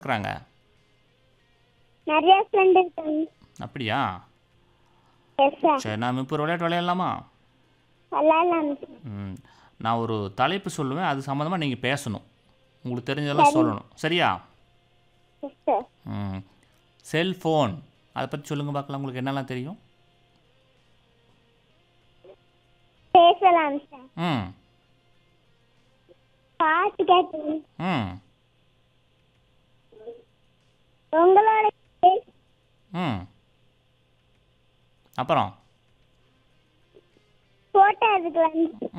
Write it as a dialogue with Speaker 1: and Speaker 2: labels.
Speaker 1: இருக்கிறாங்க
Speaker 2: நிறைய ஃப்ரெண்ட் இருக்காங்க
Speaker 1: அப்படியா
Speaker 2: எஸ் சார்
Speaker 1: சரி நாம் இப்போ ஒரு விளையாட்டு விளையாடலாமா
Speaker 2: விளாட்லாம்
Speaker 1: ம் நான் ஒரு தலைப்பு சொல்லுவேன் அது சம்மந்தமாக நீங்கள் பேசணும் உங்களுக்கு தெரிஞ்சதெல்லாம் சொல்லணும் சரியா
Speaker 2: எஸ் சார்
Speaker 1: ம் செல்ஃபோன் அதை பற்றி சொல்லுங்கள் பார்க்கலாம் உங்களுக்கு என்னெல்லாம் தெரியும்
Speaker 2: பேசலாம் சார்
Speaker 1: ம்
Speaker 2: பாட்டு கேட்கலாம்
Speaker 1: ம்
Speaker 2: உங்களோட பே-
Speaker 1: ம் அப்புறம்
Speaker 2: போட்டோ எடுக்கலாம்